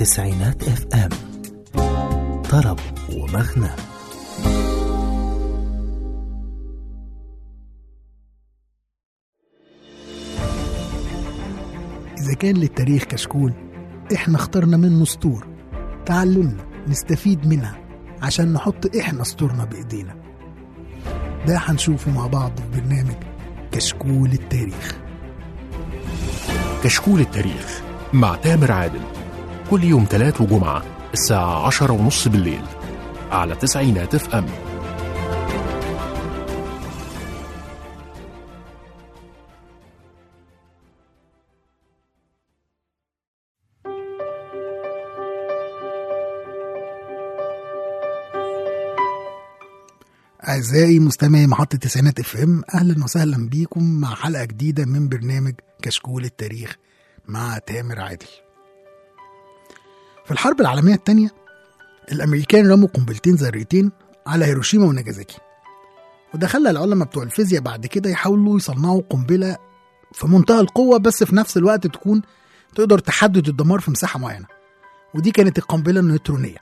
تسعينات اف ام طرب ومغنى إذا كان للتاريخ كشكول إحنا اخترنا منه سطور تعلمنا نستفيد منها عشان نحط إحنا سطورنا بإيدينا ده هنشوفه مع بعض في برنامج كشكول التاريخ كشكول التاريخ مع تامر عادل كل يوم تلات وجمعة الساعة عشرة ونص بالليل على تسعينات اف ام أعزائي مستمعي محطة تسعينات اف ام أهلا وسهلا بيكم مع حلقة جديدة من برنامج كشكول التاريخ مع تامر عادل في الحرب العالمية الثانية الأمريكان رموا قنبلتين ذريتين على هيروشيما وناجازاكي وده خلى العلماء بتوع الفيزياء بعد كده يحاولوا يصنعوا قنبلة في منتهى القوة بس في نفس الوقت تكون تقدر تحدد الدمار في مساحة معينة ودي كانت القنبلة النيوترونية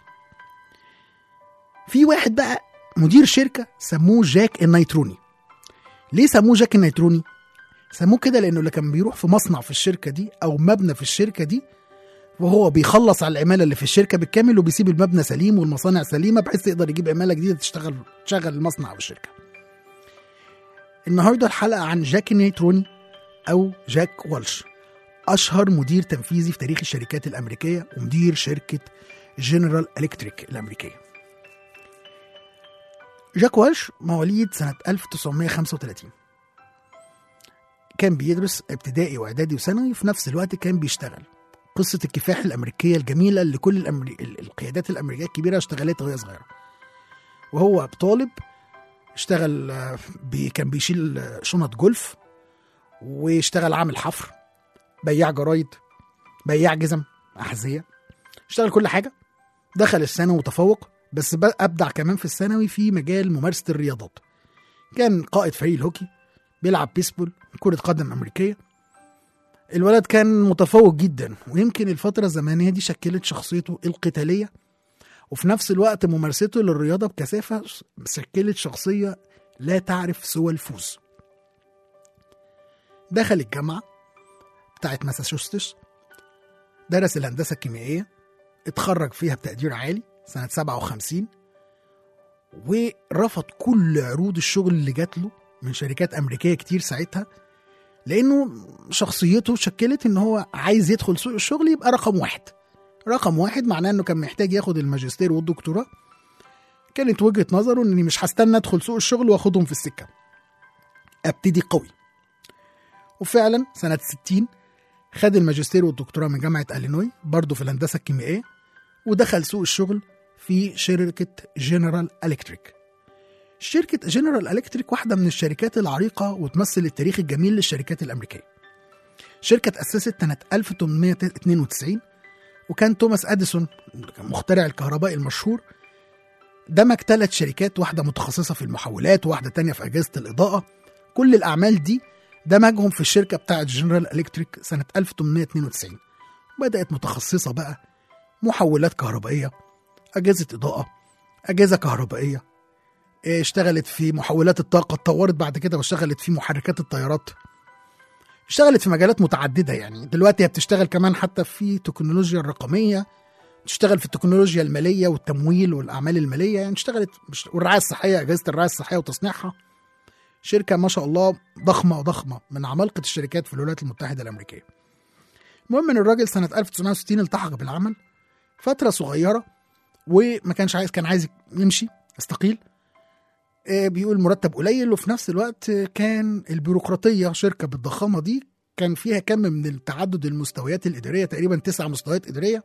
في واحد بقى مدير شركة سموه جاك النيتروني ليه سموه جاك النيتروني؟ سموه كده لأنه اللي كان بيروح في مصنع في الشركة دي أو مبنى في الشركة دي وهو بيخلص على العمالة اللي في الشركة بالكامل وبيسيب المبنى سليم والمصانع سليمة بحيث يقدر يجيب عمالة جديدة تشتغل تشغل المصنع أو الشركة النهاردة الحلقة عن جاك النيتروني أو جاك والش أشهر مدير تنفيذي في تاريخ الشركات الأمريكية ومدير شركة جنرال إلكتريك الأمريكية جاك والش مواليد سنة 1935 كان بيدرس ابتدائي واعدادي وثانوي في نفس الوقت كان بيشتغل قصة الكفاح الأمريكية الجميلة اللي كل الأمري... القيادات الأمريكية الكبيرة اشتغلتها وهي صغيرة وهو طالب اشتغل آه، بي... كان بيشيل آه، شنط جولف واشتغل عامل حفر بياع جرايد بياع جزم أحذية اشتغل كل حاجة دخل الثانوي وتفوق بس بقى أبدع كمان في الثانوي في مجال ممارسة الرياضات كان قائد فريق الهوكي بيلعب بيسبول كرة قدم أمريكية الولد كان متفوق جدا ويمكن الفترة الزمنية دي شكلت شخصيته القتالية وفي نفس الوقت ممارسته للرياضة بكثافة شكلت شخصية لا تعرف سوى الفوز دخل الجامعة بتاعت ماساتشوستس درس الهندسة الكيميائية اتخرج فيها بتقدير عالي سنة 57 ورفض كل عروض الشغل اللي جات له من شركات أمريكية كتير ساعتها لأنه شخصيته شكلت إن هو عايز يدخل سوق الشغل يبقى رقم واحد رقم واحد معناه إنه كان محتاج ياخد الماجستير والدكتوراه كانت وجهة نظره إني مش هستنى أدخل سوق الشغل وآخدهم في السكة أبتدي قوي وفعلا سنة 60 خد الماجستير والدكتوراه من جامعة ألينوي برضه في الهندسة الكيميائية ودخل سوق الشغل في شركة جنرال إلكتريك شركة جنرال إلكتريك واحدة من الشركات العريقة وتمثل التاريخ الجميل للشركات الأمريكية شركة تأسست سنة 1892 وكان توماس أديسون مخترع الكهرباء المشهور دمج ثلاث شركات واحدة متخصصة في المحولات وواحدة تانية في أجهزة الإضاءة كل الأعمال دي دمجهم في الشركة بتاعة جنرال إلكتريك سنة 1892 بدأت متخصصة بقى محولات كهربائية أجهزة إضاءة أجهزة كهربائية إيه، اشتغلت في محولات الطاقة اتطورت بعد كده واشتغلت في محركات الطيارات اشتغلت في مجالات متعددة يعني دلوقتي هي بتشتغل كمان حتى في التكنولوجيا الرقمية تشتغل في التكنولوجيا المالية والتمويل والأعمال المالية يعني اشتغلت مش- والرعاية الصحية أجهزة الرعاية الصحية وتصنيعها شركة ما شاء الله ضخمة ضخمة من عمالقة الشركات في الولايات المتحدة الأمريكية المهم إن الراجل سنة 1960 التحق بالعمل فترة صغيرة وما كانش عايز كان عايز يمشي استقيل آه، بيقول مرتب قليل وفي نفس الوقت آه، كان البيروقراطية شركة بالضخامة دي كان فيها كم من التعدد المستويات الإدارية تقريبا تسع مستويات إدارية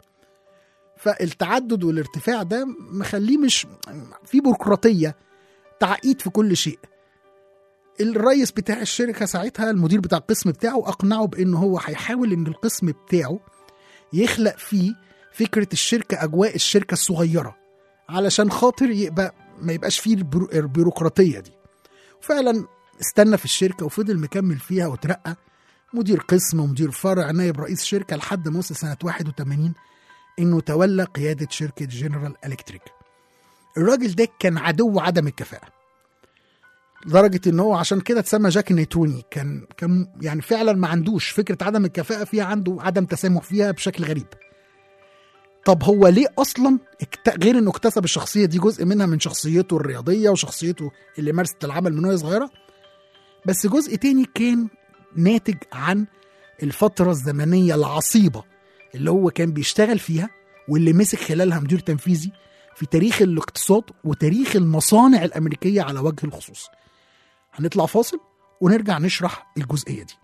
فالتعدد والارتفاع ده مخليه مش في بيروقراطية تعقيد في كل شيء الرئيس بتاع الشركة ساعتها المدير بتاع القسم بتاعه أقنعه بأنه هو هيحاول إن القسم بتاعه يخلق فيه فكرة الشركة أجواء الشركة الصغيرة علشان خاطر يبقى ما يبقاش فيه البيرو- البيروقراطية دي فعلا استنى في الشركة وفضل مكمل فيها وترقى مدير قسم ومدير فرع نائب رئيس شركة لحد ما وصل سنة 81 انه تولى قياده شركه جنرال الكتريك الراجل ده كان عدو عدم الكفاءه لدرجه ان هو عشان كده اتسمى جاك نيتوني كان كان يعني فعلا ما عندوش فكره عدم الكفاءه فيها عنده عدم تسامح فيها بشكل غريب طب هو ليه اصلا اكت... غير انه اكتسب الشخصيه دي جزء منها من شخصيته الرياضيه وشخصيته اللي مارست العمل من وهي صغيره بس جزء تاني كان ناتج عن الفتره الزمنيه العصيبه اللي هو كان بيشتغل فيها واللي مسك خلالها مدير تنفيذي في تاريخ الاقتصاد وتاريخ المصانع الامريكيه على وجه الخصوص هنطلع فاصل ونرجع نشرح الجزئيه دي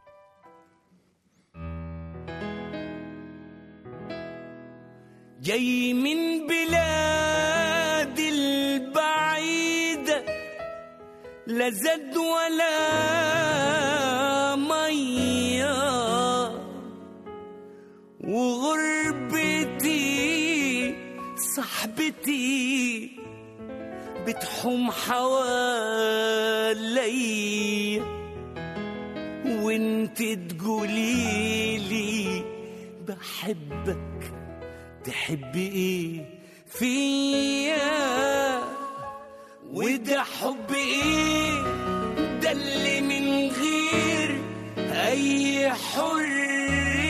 جاي من بلاد البعيدة لا زاد ولا مية وغربتي صاحبتي بتحوم حوالي وانت تقوليلي بحبك تحبي ايه فيا وده حب ايه ده اللي من غير اي حريه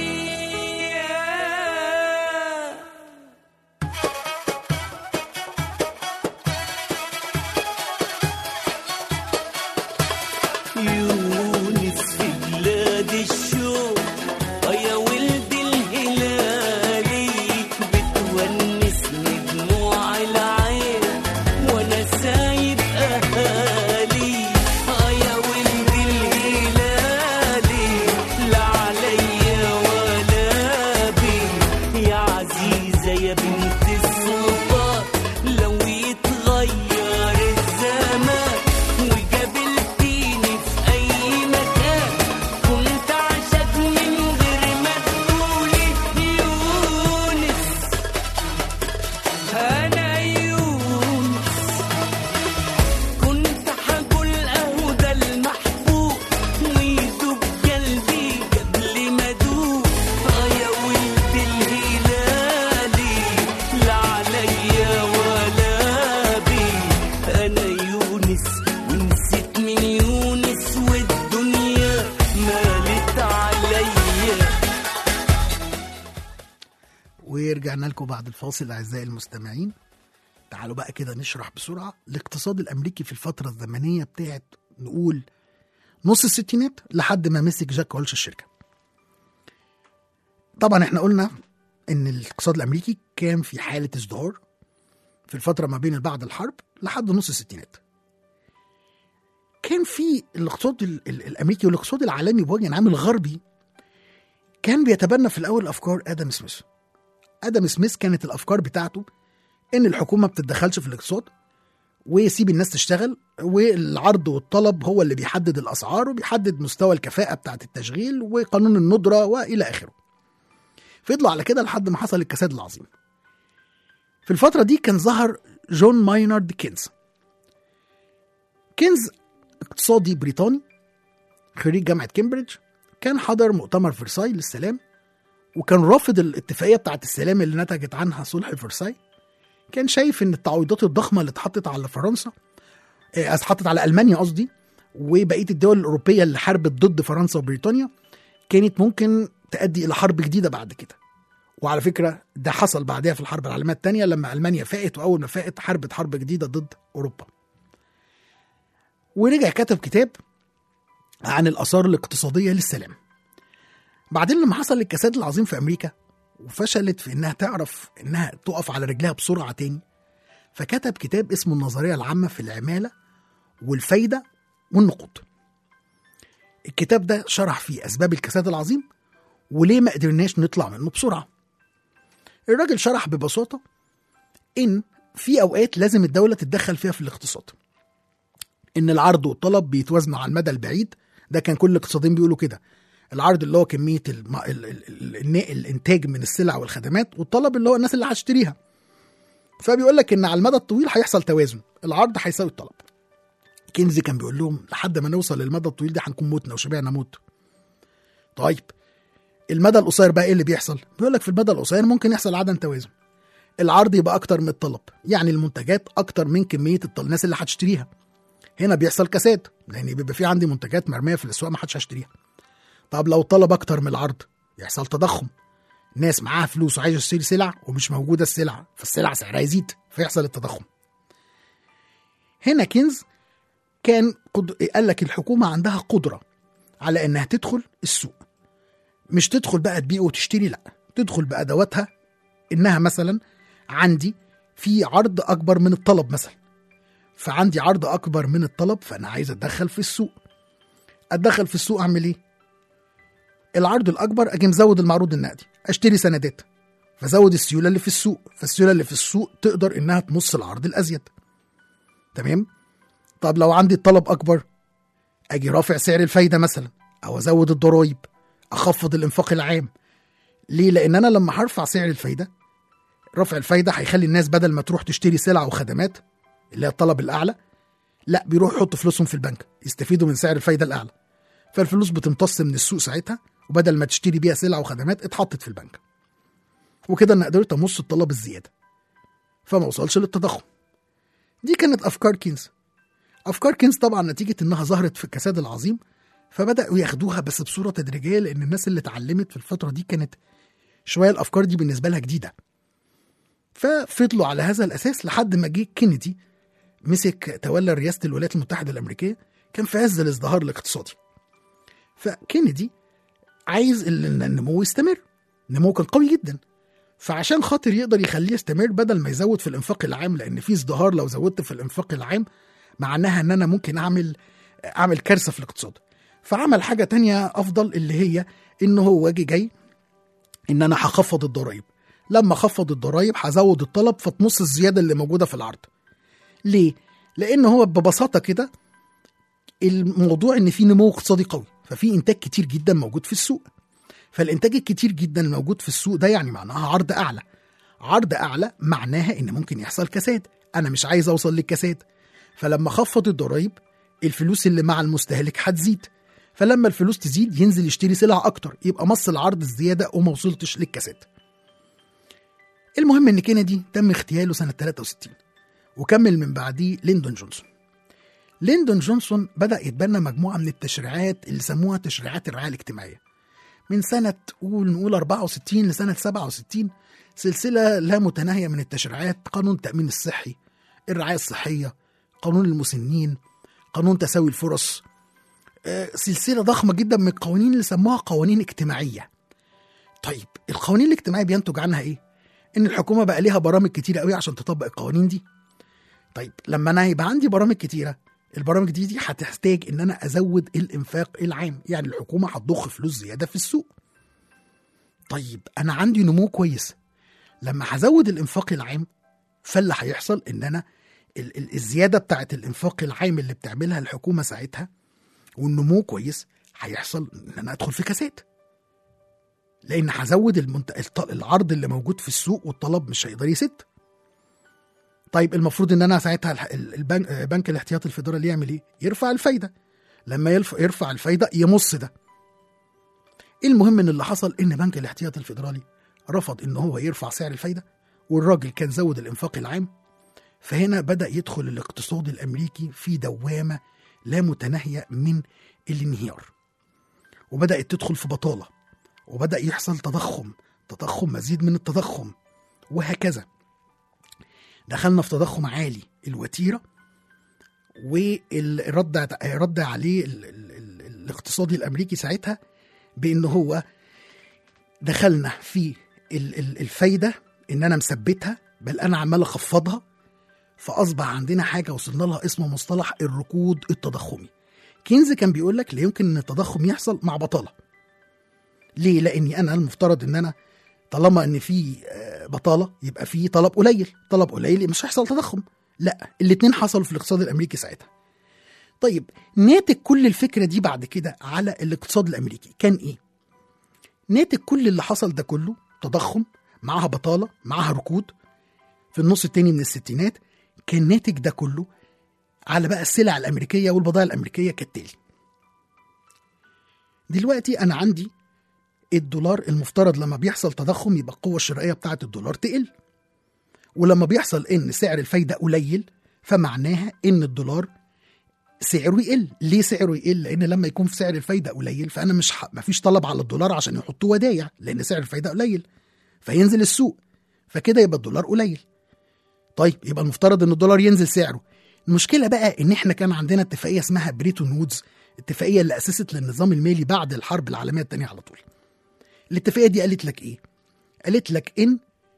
يونس في بلاد الشوق يا ولد الهلالي بتونسني دموع العين وانا سايب اهالي يا ولد الهلالي لا عليا ولا بي يا عزيزه يا بنت السلطان لو يتغير الزمان وقابلتيني في اي مكان كنت عاشق من غير ما تقولي يونس انا يونس كنت حقول اهو ده المحبوب ويدوب قلبي قبل ما ادوب اه يا ولد الهلالي لا عليا ولا بي انا يونس ونسيت من يونس والدنيا مالت عليا ورجعنا لكم بعد الفاصل اعزائي المستمعين تعالوا بقى كده نشرح بسرعه الاقتصاد الامريكي في الفتره الزمنيه بتاعت نقول نص الستينات لحد ما مسك جاك والش الشركه طبعا احنا قلنا ان الاقتصاد الامريكي كان في حاله ازدهار في الفتره ما بين بعد الحرب لحد نص الستينات كان في الاقتصاد ال- ال- الامريكي والاقتصاد العالمي بوجه عام الغربي كان بيتبنى في الاول افكار ادم سميث ادم سميث كانت الافكار بتاعته ان الحكومه ما بتتدخلش في الاقتصاد ويسيب الناس تشتغل والعرض والطلب هو اللي بيحدد الاسعار وبيحدد مستوى الكفاءه بتاعه التشغيل وقانون الندره والى اخره. فضلوا على كده لحد ما حصل الكساد العظيم. في الفتره دي كان ظهر جون ماينارد كينز. كينز اقتصادي بريطاني خريج جامعه كامبريدج كان حضر مؤتمر فرساي للسلام وكان رافض الاتفاقيه بتاعت السلام اللي نتجت عنها صلح فرساي كان شايف ان التعويضات الضخمه اللي اتحطت على فرنسا آه، اتحطت على المانيا قصدي وبقيه الدول الاوروبيه اللي حاربت ضد فرنسا وبريطانيا كانت ممكن تؤدي الى حرب جديده بعد كده وعلى فكره ده حصل بعدها في الحرب العالميه الثانيه لما المانيا فاقت واول ما فاقت حاربت حرب جديده ضد اوروبا ورجع كتب كتاب عن الاثار الاقتصاديه للسلام بعدين لما حصل الكساد العظيم في امريكا وفشلت في انها تعرف انها تقف على رجلها بسرعه تاني فكتب كتاب اسمه النظريه العامه في العماله والفايده والنقود الكتاب ده شرح فيه اسباب الكساد العظيم وليه ما قدرناش نطلع منه بسرعه الراجل شرح ببساطه ان في اوقات لازم الدوله تتدخل فيها في الاقتصاد ان العرض والطلب بيتوازنوا على المدى البعيد ده كان كل الاقتصاديين بيقولوا كده العرض اللي هو كميه الم... ال... ال... ال... الن- الانتاج من السلع والخدمات والطلب اللي هو الناس اللي هتشتريها فبيقول لك ان على المدى الطويل هيحصل توازن العرض هيساوي الطلب كينزي كان بيقول لهم لحد ما نوصل للمدى الطويل ده هنكون متنا وشبعنا موت طيب المدى القصير بقى ايه اللي بيحصل بيقول لك في المدى القصير ممكن يحصل عدم توازن العرض يبقى اكتر من الطلب يعني المنتجات اكتر من كميه الط- الناس اللي هتشتريها هنا بيحصل كساد لان بيبقى في عندي منتجات مرميه في الاسواق ما حدش هيشتريها طب لو طلب اكتر من العرض يحصل تضخم ناس معاها فلوس وعايزه تشتري سلع ومش موجوده السلع فالسلع سعرها يزيد فيحصل التضخم هنا كنز كان قد... قال لك الحكومه عندها قدره على انها تدخل السوق مش تدخل بقى تبيع وتشتري لا تدخل بادواتها انها مثلا عندي في عرض اكبر من الطلب مثلا فعندي عرض اكبر من الطلب فانا عايز اتدخل في السوق اتدخل في السوق اعمل ايه العرض الاكبر اجي مزود المعروض النقدي اشتري سندات فزود السيوله اللي في السوق فالسيوله اللي في السوق تقدر انها تمص العرض الازيد تمام طب لو عندي الطلب اكبر اجي رافع سعر الفايده مثلا او ازود الضرايب اخفض الانفاق العام ليه لان انا لما هرفع سعر الفايده رفع الفايده هيخلي الناس بدل ما تروح تشتري سلع وخدمات اللي هي الطلب الاعلى لا بيروحوا يحطوا فلوسهم في البنك يستفيدوا من سعر الفايده الاعلى فالفلوس بتمتص من السوق ساعتها وبدل ما تشتري بيها سلع وخدمات اتحطت في البنك وكده انا قدرت امص الطلب الزياده فما وصلش للتضخم دي كانت افكار كينز افكار كينز طبعا نتيجه انها ظهرت في الكساد العظيم فبداوا ياخدوها بس بصوره تدريجيه لان الناس اللي اتعلمت في الفتره دي كانت شويه الافكار دي بالنسبه لها جديده ففضلوا على هذا الاساس لحد ما جه كينيدي مسك تولى رئاسه الولايات المتحده الامريكيه كان في عز الازدهار الاقتصادي فكينيدي عايز ال- النمو يستمر النمو كان قوي جدا فعشان خاطر يقدر يخليه يستمر بدل ما يزود في الانفاق العام لان في ازدهار لو زودت في الانفاق العام معناها ان انا ممكن اعمل اعمل كارثه في الاقتصاد فعمل حاجه تانية افضل اللي هي ان هو جه جاي ان انا هخفض الضرايب لما اخفض الضرايب هزود الطلب فتمص الزياده اللي موجوده في العرض ليه لان هو ببساطه كده الموضوع ان في نمو اقتصادي قوي ففي انتاج كتير جدا موجود في السوق فالانتاج الكتير جدا الموجود في السوق ده يعني معناها عرض اعلى عرض اعلى معناها ان ممكن يحصل كساد انا مش عايز اوصل للكساد فلما اخفض الضرايب الفلوس اللي مع المستهلك هتزيد فلما الفلوس تزيد ينزل يشتري سلع اكتر يبقى مص العرض الزياده وما وصلتش للكساد المهم ان كينيدي تم اغتياله سنه 63 وكمل من بعديه ليندون جونسون ليندون جونسون بدأ يتبنى مجموعة من التشريعات اللي سموها تشريعات الرعاية الاجتماعية من سنة قول نقول 64 لسنة 67 سلسلة لا متناهية من التشريعات قانون التأمين الصحي الرعاية الصحية قانون المسنين قانون تساوي الفرص آه، سلسلة ضخمة جدا من القوانين اللي سموها قوانين اجتماعية طيب القوانين الاجتماعية بينتج عنها ايه؟ ان الحكومة بقى ليها برامج كتيرة قوي عشان تطبق القوانين دي طيب لما انا يبقى عندي برامج كتيره البرامج دي دي هتحتاج ان انا ازود الانفاق العام يعني الحكومه هتضخ فلوس زياده في السوق طيب انا عندي نمو كويس لما هزود الانفاق العام فاللي هيحصل ان انا ال- ال- الزياده بتاعت الانفاق العام اللي بتعملها الحكومه ساعتها والنمو كويس هيحصل ان انا ادخل في كساد لان هزود المنت... الط- العرض اللي موجود في السوق والطلب مش هيقدر يسد طيب المفروض ان انا ساعتها الح- ال- البنك بنك الاحتياطي الفيدرالي يعمل ايه؟ يرفع الفايده لما يرفع, يرفع الفايده يمص ده المهم ان اللي حصل ان بنك الاحتياطي الفيدرالي رفض ان هو يرفع سعر الفايده والراجل كان زود الانفاق العام فهنا بدا يدخل الاقتصاد الامريكي في دوامه لا متناهيه من الانهيار وبدات تدخل في بطاله وبدا يحصل تضخم تضخم مزيد من التضخم وهكذا دخلنا في تضخم عالي الوتيره والرد رد عليه ال ال ال الاقتصادي الامريكي ساعتها بان هو دخلنا في ال ال الفايده ان انا مثبتها بل انا عمال اخفضها فاصبح عندنا حاجه وصلنا لها اسمه مصطلح الركود التضخمي كينز كان بيقول لك لا يمكن ان التضخم يحصل مع بطاله ليه لاني انا المفترض ان انا طالما ان في آه، بطاله يبقى في طلب قليل طلب قليل مش هيحصل تضخم لا الاتنين حصلوا في الاقتصاد الامريكي ساعتها طيب ناتج كل الفكره دي بعد كده على الاقتصاد الامريكي كان ايه ناتج كل اللي حصل ده كله تضخم معاها بطاله معاها ركود في النص التاني من الستينات كان ناتج ده كله على بقى السلع الامريكيه والبضائع الامريكيه كالتالي دلوقتي انا عندي الدولار المفترض لما بيحصل تضخم يبقى القوه الشرائيه بتاعه الدولار تقل ولما بيحصل ان سعر الفايده قليل فمعناها ان الدولار سعره يقل ليه سعره يقل لان لما يكون في سعر الفايده قليل فانا مش ح... مفيش طلب على الدولار عشان يحطوا ودايع لان سعر الفايده قليل فينزل السوق فكده يبقى الدولار قليل طيب يبقى المفترض ان الدولار ينزل سعره المشكله بقى ان احنا كان عندنا اتفاقيه اسمها بريتون وودز اتفاقيه اللي اسست للنظام المالي بعد الحرب العالميه الثانيه على طول الاتفاقيه دي قالت لك ايه قالت لك ان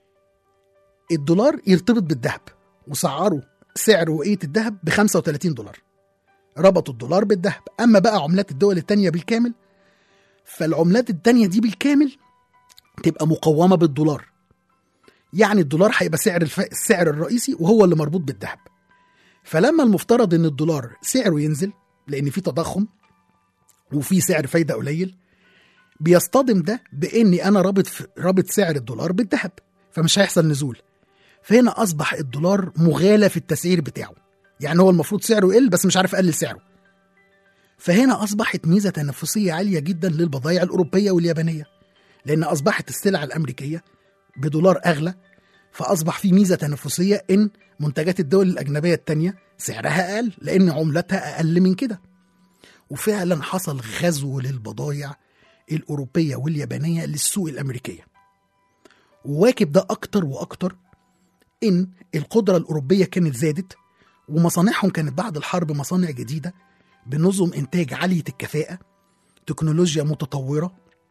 الدولار يرتبط بالذهب وسعروا سعر وقيه الذهب ب 35 دولار ربطوا الدولار بالذهب اما بقى عملات الدول التانية بالكامل فالعملات التانية دي بالكامل تبقى مقومة بالدولار يعني الدولار هيبقى سعر الف... السعر الرئيسي وهو اللي مربوط بالذهب فلما المفترض ان الدولار سعره ينزل لان في تضخم وفي سعر فايده قليل بيصطدم ده باني انا رابط في... رابط سعر الدولار بالذهب فمش هيحصل نزول فهنا اصبح الدولار مغالى في التسعير بتاعه يعني هو المفروض سعره يقل بس مش عارف اقلل سعره فهنا اصبحت ميزه تنافسيه عاليه جدا للبضائع الاوروبيه واليابانيه لان اصبحت السلع الامريكيه بدولار اغلى فاصبح في ميزه تنافسيه ان منتجات الدول الاجنبيه التانية سعرها اقل لان عملتها اقل من كده وفعلا حصل غزو للبضائع الاوروبيه واليابانيه للسوق الامريكيه وواكب ده اكتر واكتر ان القدره الاوروبيه كانت زادت ومصانعهم كانت بعد الحرب مصانع جديده بنظم انتاج عاليه الكفاءه تكنولوجيا متطوره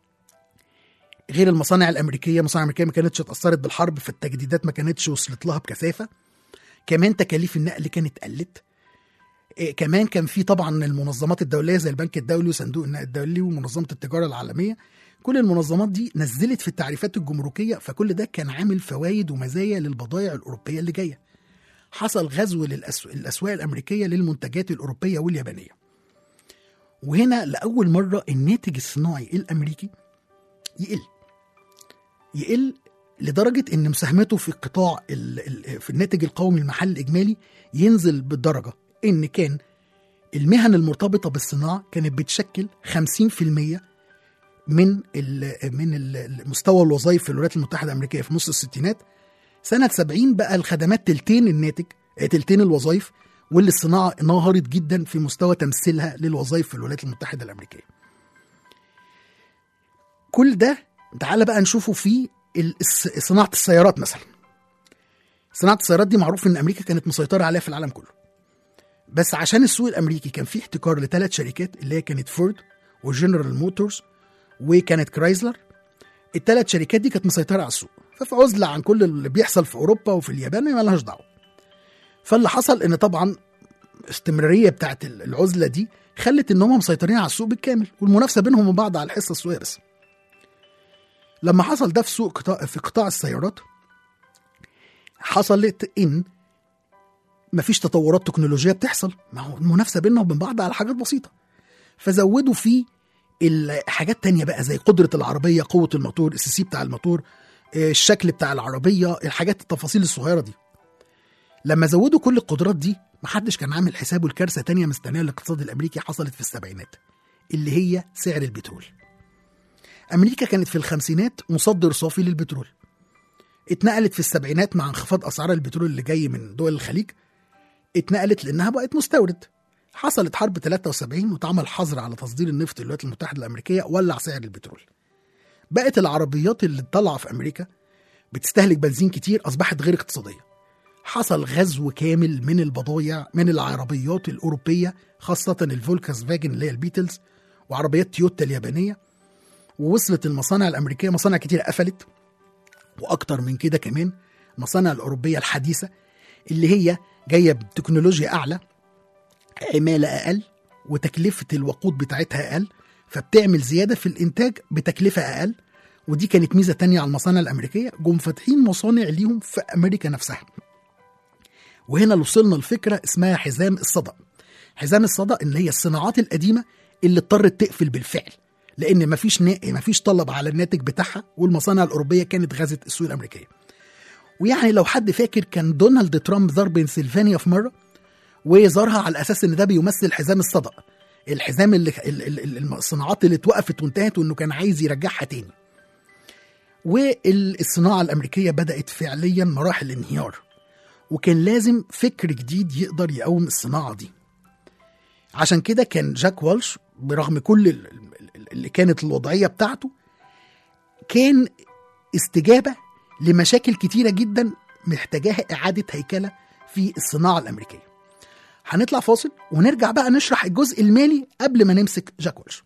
غير المصانع الامريكيه المصانع الامريكيه ما كانتش اتاثرت بالحرب فالتجديدات ما كانتش وصلت لها بكثافه كمان تكاليف النقل كانت قلت إيه كمان كان في طبعا المنظمات الدوليه زي البنك الدولي وصندوق النقد الدولي ومنظمه التجاره العالميه كل المنظمات دي نزلت في التعريفات الجمركيه فكل ده كان عامل فوائد ومزايا للبضائع الاوروبيه اللي جايه حصل غزو للاسواق الامريكيه للمنتجات الاوروبيه واليابانيه وهنا لاول مره الناتج الصناعي الامريكي يقل يقل لدرجه ان مساهمته في القطاع ال- ال- في الناتج القومي المحلي الاجمالي ينزل بالدرجه ان كان المهن المرتبطه بالصناعه كانت بتشكل 50% من ال من ال- مستوى الوظائف في الولايات المتحده الامريكيه في نص الستينات سنه 70 بقى الخدمات تلتين الناتج آه، تلتين الوظائف واللي الصناعه انهارت جدا في مستوى تمثيلها للوظائف في الولايات المتحده الامريكيه. كل ده تعالى بقى نشوفه في ال- الس- صناعه السيارات مثلا. صناعه السيارات دي معروف ان امريكا كانت مسيطره عليها في العالم كله. بس عشان السوق الامريكي كان فيه احتكار لثلاث شركات اللي هي كانت فورد وجنرال موتورز وكانت كرايزلر الثلاث شركات دي كانت مسيطره على السوق ففي عزله عن كل اللي بيحصل في اوروبا وفي اليابان ما لهاش دعوه فاللي حصل ان طبعا استمراريه بتاعت العزله دي خلت ان هم مسيطرين على السوق بالكامل والمنافسه بينهم وبين بعض على الحصه السوقيه بس لما حصل ده في سوق قطاع في قطاع السيارات حصلت ان مفيش تطورات تكنولوجيه بتحصل ما هو المنافسه بينهم وبين بعض على حاجات بسيطه فزودوا فيه الحاجات تانية بقى زي قدرة العربية قوة الموتور السي سي بتاع الموتور آه، الشكل بتاع العربية الحاجات التفاصيل الصغيرة دي لما زودوا كل القدرات دي محدش كان عامل حسابه الكارثة تانية مستنية الاقتصاد الأمريكي حصلت في السبعينات اللي هي سعر البترول أمريكا كانت في الخمسينات مصدر صافي للبترول اتنقلت في السبعينات مع انخفاض أسعار البترول اللي جاي من دول الخليج اتنقلت لأنها بقت مستورد حصلت حرب 73 واتعمل حظر على تصدير النفط للولايات المتحده الامريكيه ولع سعر البترول. بقت العربيات اللي طالعه في امريكا بتستهلك بنزين كتير اصبحت غير اقتصاديه. حصل غزو كامل من البضايع من العربيات الاوروبيه خاصه الفولكس فاجن اللي هي البيتلز وعربيات تويوتا اليابانيه ووصلت المصانع الامريكيه مصانع كتير قفلت واكتر من كده كمان المصانع الاوروبيه الحديثه اللي هي جايه بتكنولوجيا اعلى عمالة أقل وتكلفة الوقود بتاعتها أقل فبتعمل زيادة في الإنتاج بتكلفة أقل ودي كانت ميزة تانية على المصانع الأمريكية جم فاتحين مصانع ليهم في أمريكا نفسها وهنا اللي وصلنا لفكرة اسمها حزام الصدى حزام الصدى اللي هي الصناعات القديمة اللي اضطرت تقفل بالفعل لأن مفيش نا... مفيش طلب على الناتج بتاعها والمصانع الأوروبية كانت غزت السوق الأمريكية ويعني لو حد فاكر كان دونالد ترامب زار بنسلفانيا في مرة وزارها على اساس ان ده بيمثل حزام الصدى الحزام اللي ال- ال- ال- الصناعات اللي اتوقفت وانتهت وانه كان عايز يرجعها تاني والصناعه الامريكيه بدات فعليا مراحل انهيار وكان لازم فكر جديد يقدر يقوم الصناعه دي عشان كده كان جاك والش برغم كل ال- ال- اللي كانت الوضعيه بتاعته كان استجابه لمشاكل كتيره جدا محتاجاها اعاده هيكله في الصناعه الامريكيه. هنطلع فاصل ونرجع بقى نشرح الجزء المالي قبل ما نمسك جاك والش.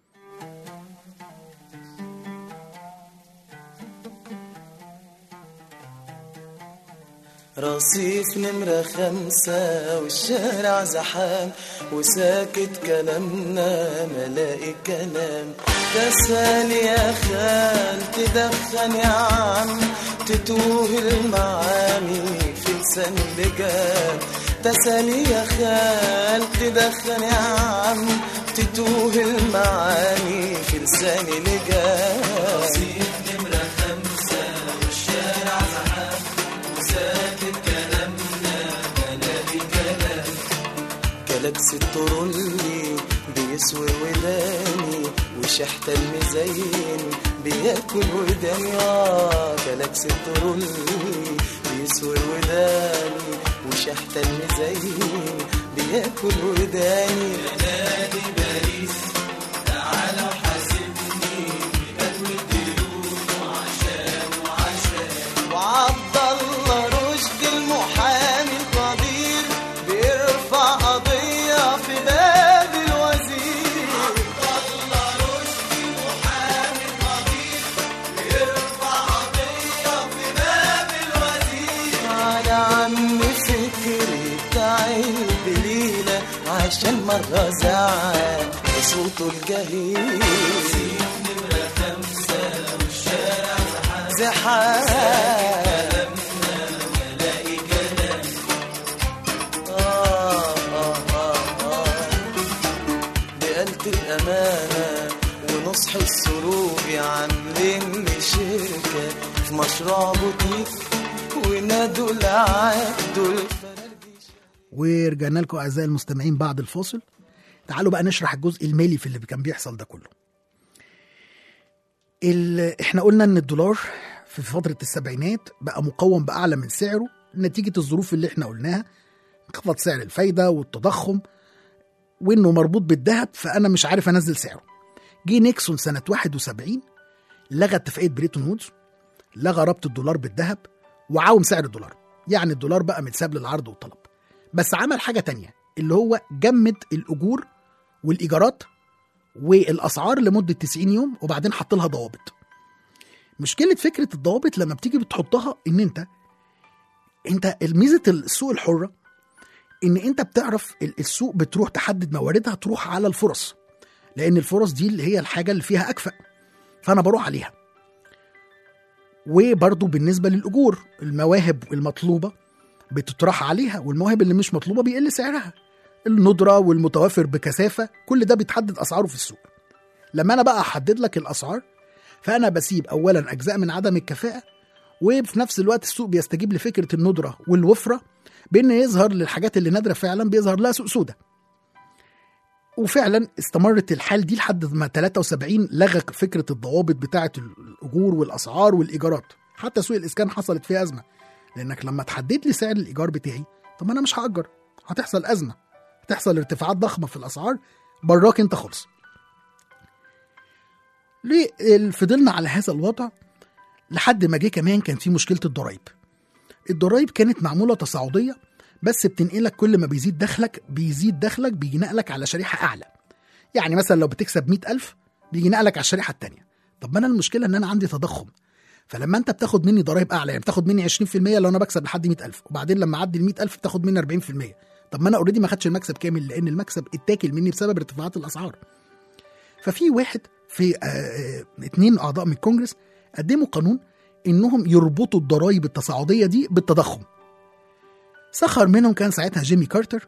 رصيف نمرة خمسة والشارع زحام وساكت كلامنا ملاقي كلام تسال يا خال تدخن يا عم تتوه المعاني في لسان اللجام تسال يا خال تدخن يا عم تتوه المعاني في لسان اللجام رصيف نمرة خمسة والشارع زحام وساكت كلامنا بلاقي كلام كلاكس الترولي بيسوي وداني وشحت المزين بياكل وداني اه كلاكس الترولي بيسوي وداني وشحت المزين بياكل وداني نادي باريس تعالى وحاسبني بقلب الديون وعشان وعشان وعبد الله رشد المحامي القدير بيرفع قضية في باب الوزير عبد الله رشد المحامي القدير بيرفع قضية في باب الوزير على عم فكري بتاع البليلة عشان مرة زعل بصوته الجهير نمرة خمسة والشارع زحام زحام ملاقي كلام آه آه آه آه بقلت الأمانة ونصح السروج عاملين لي شركة في مشروع بوتيك ونادوا العقد والفرارجي ورجعنا لكم اعزائي المستمعين بعد الفاصل. تعالوا بقى نشرح الجزء المالي في اللي كان بيحصل ده كله. ال... احنا قلنا ان الدولار في فتره السبعينات بقى مقوم باعلى من سعره نتيجه الظروف اللي احنا قلناها انخفاض سعر الفايده والتضخم وانه مربوط بالذهب فانا مش عارف انزل سعره. جه نيكسون سنه 71 لغى اتفاقيه بريتون وودز لغى ربط الدولار بالذهب وعاوم سعر الدولار يعني الدولار بقى متساب للعرض والطلب بس عمل حاجه تانية اللي هو جمد الاجور والايجارات والاسعار لمده 90 يوم وبعدين حط لها ضوابط مشكله فكره الضوابط لما بتيجي بتحطها ان انت انت ميزه السوق الحره ان انت بتعرف ال- السوق بتروح تحدد مواردها تروح على الفرص لان الفرص دي اللي هي الحاجه اللي فيها اكفأ فانا بروح عليها وبرضه بالنسبه للاجور المواهب المطلوبه بتطرح عليها والمواهب اللي مش مطلوبه بيقل سعرها الندره والمتوافر بكثافه كل ده بيتحدد اسعاره في السوق لما انا بقى احدد لك الاسعار فانا بسيب اولا اجزاء من عدم الكفاءه وفي نفس الوقت السوق بيستجيب لفكره الندره والوفره بان يظهر للحاجات اللي نادره فعلا بيظهر لها سوق سوداء وفعلا استمرت الحال دي لحد ما 73 لغى فكره الضوابط بتاعه الاجور والاسعار والايجارات حتى سوق الاسكان حصلت فيه ازمه لانك لما تحدد لي سعر الايجار بتاعي طب ما انا مش هاجر هتحصل ازمه هتحصل ارتفاعات ضخمه في الاسعار براك انت خالص ليه ال- فضلنا على هذا الوضع لحد ما جه كمان كان في مشكله الضرايب الضرايب كانت معموله تصاعديه بس بتنقلك كل ما بيزيد دخلك بيزيد دخلك بينقلك على شريحه اعلى يعني مثلا لو بتكسب 100000 بيجي نقلك على الشريحه الثانيه طب ما انا المشكله ان انا عندي تضخم فلما انت بتاخد مني ضرايب اعلى يعني بتاخد مني 20% لو انا بكسب لحد 100000 وبعدين لما اعدي ال 100000 بتاخد مني 40% طب ما انا اوريدي ما خدتش المكسب كامل لان المكسب اتاكل مني بسبب ارتفاعات الاسعار ففي واحد في آه، آه، اتنين اعضاء من الكونجرس قدموا قانون انهم يربطوا الضرايب التصاعديه دي بالتضخم سخر منهم كان ساعتها جيمي كارتر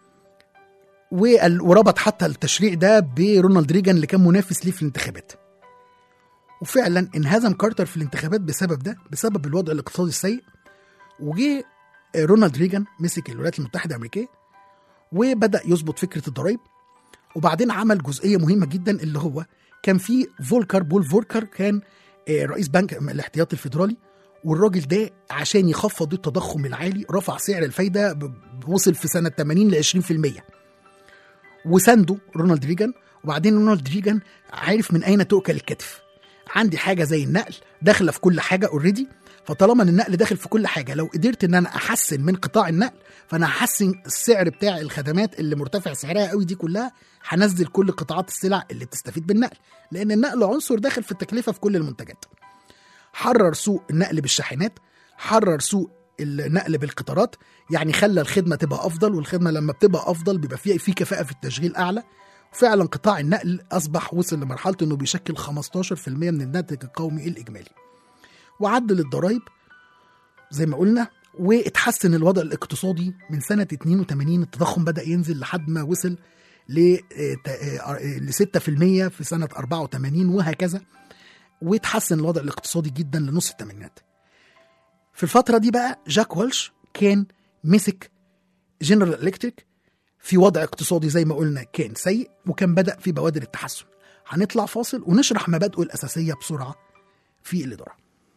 وقال- وربط حتى التشريع ده برونالد ريجان اللي كان منافس ليه في الانتخابات وفعلا انهزم كارتر في الانتخابات بسبب ده بسبب الوضع الاقتصادي السيء وجه رونالد ريجان مسك الولايات المتحده الامريكيه وبدا يظبط فكره الضرايب وبعدين عمل جزئيه مهمه جدا اللي هو كان في فولكر بول فولكر كان آه، رئيس بنك الاحتياطي الفيدرالي والراجل ده عشان يخفض التضخم العالي رفع سعر الفايده ب- وصل في سنه 80 ل 20% وسانده رونالد ريجان وبعدين رونالد ريجان عارف من اين تؤكل الكتف عندي حاجه زي النقل داخله في كل حاجه اوريدي فطالما ان النقل داخل في كل حاجه لو قدرت ان انا احسن من قطاع النقل فانا هحسن السعر بتاع الخدمات اللي مرتفع سعرها قوي دي كلها هنزل كل قطاعات السلع اللي بتستفيد بالنقل لان النقل عنصر داخل في التكلفه في كل المنتجات حرر سوق النقل بالشاحنات حرر سوق النقل بالقطارات يعني خلى الخدمه تبقى افضل والخدمه لما بتبقى افضل بيبقى فيها في كفاءه في التشغيل اعلى وفعلا قطاع النقل اصبح وصل لمرحله انه بيشكل 15% من الناتج القومي الاجمالي وعدل الضرائب زي ما قلنا واتحسن الوضع الاقتصادي من سنه 82 التضخم بدا ينزل لحد ما وصل ل ل 6% في سنه 84 وهكذا واتحسن الوضع الاقتصادي جدا لنص الثمانينات في الفتره دي بقى جاك والش كان مسك جنرال الكتريك في وضع اقتصادي زي ما قلنا كان سيء وكان بدا في بوادر التحسن هنطلع فاصل ونشرح مبادئه الاساسيه بسرعه في الاداره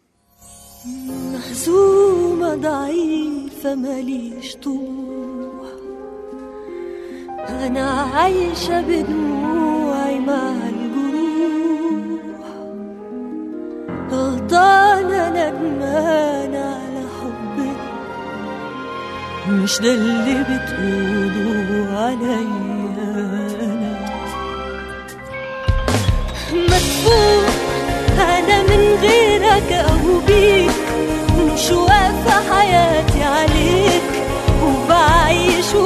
مهزومة ضعيفة ماليش طموح أنا عايشة بدموعي مع الجروح غلطانة ندمانة على حبك مش ده اللي بتقولوا عليا أنا مدفوع أنا من غيرك أو بيك مش واقفة حياتي عليك وبعيش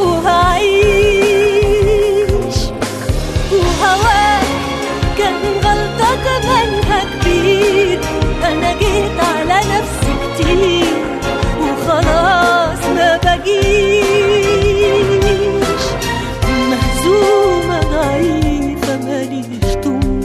وهعيش وهواك كان غلطة كمانها كبير أنا جيت على نفسي كتير وخلاص ما بجيش مهزومة ضعيفة ماليش طموح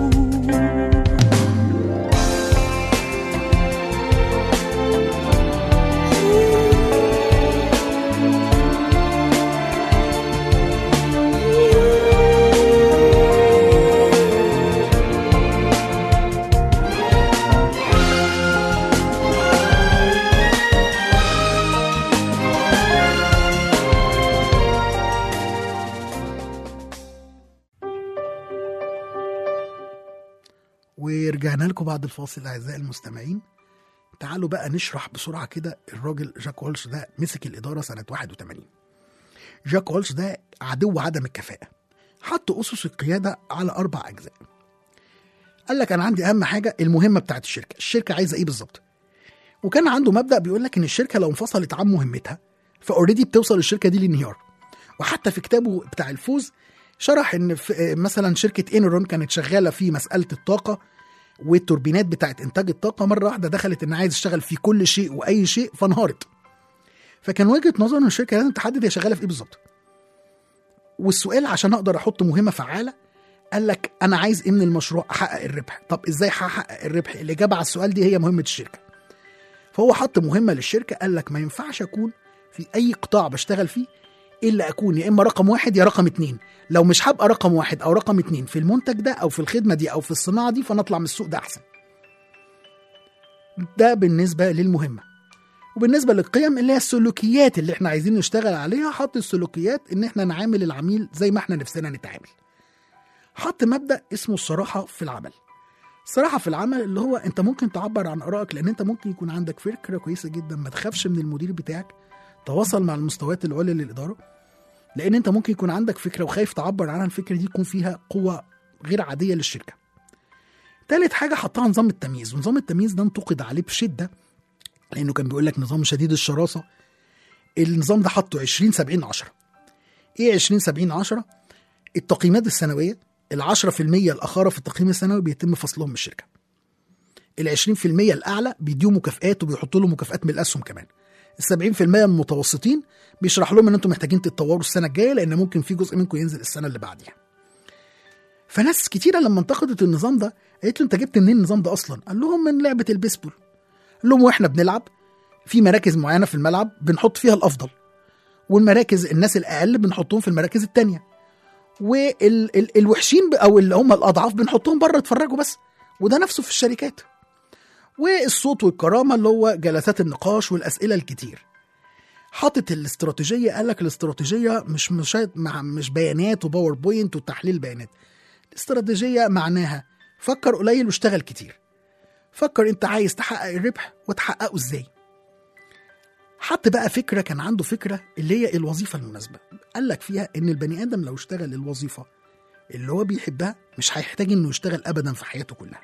ورجعنا لكم بعد الفاصل اعزائي المستمعين تعالوا بقى نشرح بسرعه كده الراجل جاك والش ده مسك الاداره سنه 81 جاك والش ده عدو عدم الكفاءه حط اسس القياده على اربع اجزاء قال لك انا عندي اهم حاجه المهمه بتاعت الشركه الشركه عايزه ايه بالظبط وكان عنده مبدا بيقول لك ان الشركه لو انفصلت عن مهمتها فاوريدي بتوصل الشركه دي للانهيار وحتى في كتابه بتاع الفوز شرح ان في مثلا شركه انرون كانت شغاله في مساله الطاقه والتوربينات بتاعت انتاج الطاقه مره واحده دخلت ان عايز تشتغل في كل شيء واي شيء فانهارت فكان وجهه نظر ان الشركه لازم تحدد هي شغاله في ايه بالظبط والسؤال عشان اقدر احط مهمه فعاله قال لك انا عايز ايه من المشروع احقق الربح طب ازاي هحقق الربح الاجابه على السؤال دي هي مهمه الشركه فهو حط مهمه للشركه قال لك ما ينفعش اكون في اي قطاع بشتغل فيه الا اكون يا اما رقم واحد يا رقم اتنين لو مش هبقى رقم واحد او رقم اتنين في المنتج ده او في الخدمه دي او في الصناعه دي فانا اطلع من السوق ده احسن ده بالنسبه للمهمه وبالنسبه للقيم اللي هي السلوكيات اللي احنا عايزين نشتغل عليها حط السلوكيات ان احنا نعامل العميل زي ما احنا نفسنا نتعامل حط مبدا اسمه الصراحه في العمل الصراحه في العمل اللي هو انت ممكن تعبر عن ارائك لان انت ممكن يكون عندك فكره كويسه جدا ما تخافش من المدير بتاعك تواصل مع المستويات العليا للاداره لان انت ممكن يكون عندك فكره وخايف تعبر عنها الفكره دي يكون فيها قوه غير عاديه للشركه تالت حاجه حطها نظام التمييز ونظام التمييز ده انتقد عليه بشده لانه كان بيقول لك نظام شديد الشراسه النظام ده حطه 20 70 10 ايه 20 70 10 التقييمات السنويه ال 10% الاخاره في التقييم السنوي بيتم فصلهم من الشركه ال 20% الاعلى بيديهم مكافئات وبيحطوا لهم مكافئات من الاسهم كمان ال 70% المتوسطين بيشرح لهم ان انتم محتاجين تتطوروا السنه الجايه لان ممكن في جزء منكم ينزل السنه اللي بعديها فناس كتيره لما انتقدت النظام ده قالت له انت جبت منين النظام ده اصلا قال لهم من لعبه البيسبول قال لهم واحنا بنلعب في مراكز معينه في الملعب بنحط فيها الافضل والمراكز الناس الاقل بنحطهم في المراكز التانية والوحشين او اللي هم الاضعاف بنحطهم بره يتفرجوا بس وده نفسه في الشركات والصوت والكرامه اللي هو جلسات النقاش والاسئله الكتير حاطط الاستراتيجيه قال لك الاستراتيجيه مش مش مع مش بيانات وباوربوينت وتحليل بيانات الاستراتيجيه معناها فكر قليل واشتغل كتير فكر انت عايز تحقق الربح وتحققه ازاي حط بقى فكره كان عنده فكره اللي هي الوظيفه المناسبه قال لك فيها ان البني ادم لو اشتغل الوظيفه اللي هو بيحبها مش هيحتاج انه يشتغل ابدا في حياته كلها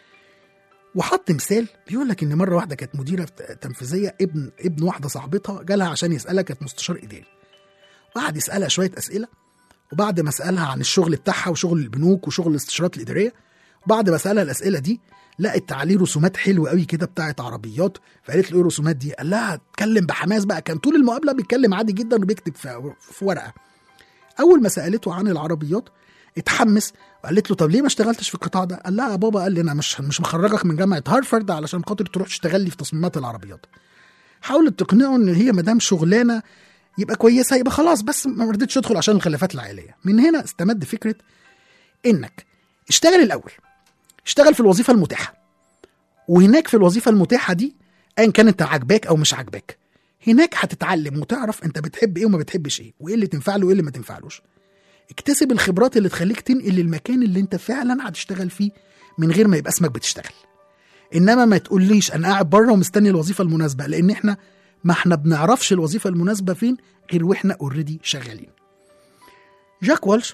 وحط مثال بيقول لك ان مره واحده كانت مديره تنفيذيه ابن ابن واحده صاحبتها جالها عشان يسالها كانت مستشار اداري وقعد يسالها شويه اسئله وبعد ما سالها عن الشغل بتاعها وشغل البنوك وشغل الاستشارات الاداريه وبعد ما سالها الاسئله دي لقت عليه رسومات حلوه قوي كده بتاعت عربيات فقالت له ايه الرسومات دي؟ قال لها اتكلم بحماس بقى كان طول المقابله بيتكلم عادي جدا وبيكتب في, في ورقه. اول ما سالته عن العربيات اتحمس وقالت له طب ليه ما اشتغلتش في القطاع ده؟ قال لها يا بابا قال لي انا مش مش مخرجك من جامعه هارفارد علشان خاطر تروح تشتغل لي في تصميمات العربيات. حاولت تقنعه ان هي ما دام شغلانه يبقى كويسه يبقى خلاص بس ما رضيتش تدخل عشان الخلافات العائليه. من هنا استمد فكره انك اشتغل الاول اشتغل في الوظيفه المتاحه وهناك في الوظيفه المتاحه دي ايا كانت عاجباك او مش عاجباك هناك هتتعلم وتعرف انت بتحب ايه وما بتحبش ايه وايه اللي تنفع له وايه اللي ما تنفعلوش اكتسب الخبرات اللي تخليك تنقل للمكان اللي انت فعلا هتشتغل فيه من غير ما يبقى اسمك بتشتغل انما ما تقوليش انا قاعد بره ومستني الوظيفه المناسبه لان احنا ما احنا بنعرفش الوظيفه المناسبه فين غير واحنا اوريدي شغالين جاك والش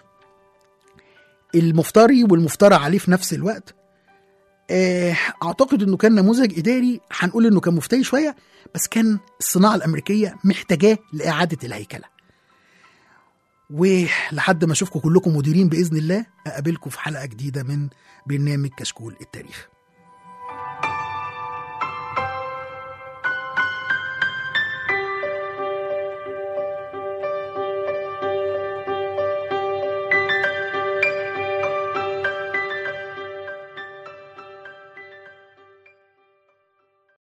المفتري والمفترى عليه في نفس الوقت آه، اعتقد انه كان نموذج اداري هنقول انه كان مفتري شويه بس كان الصناعه الامريكيه محتاجاه لاعاده الهيكله ولحد ما اشوفكم كلكم مديرين باذن الله اقابلكم في حلقه جديده من برنامج كشكول التاريخ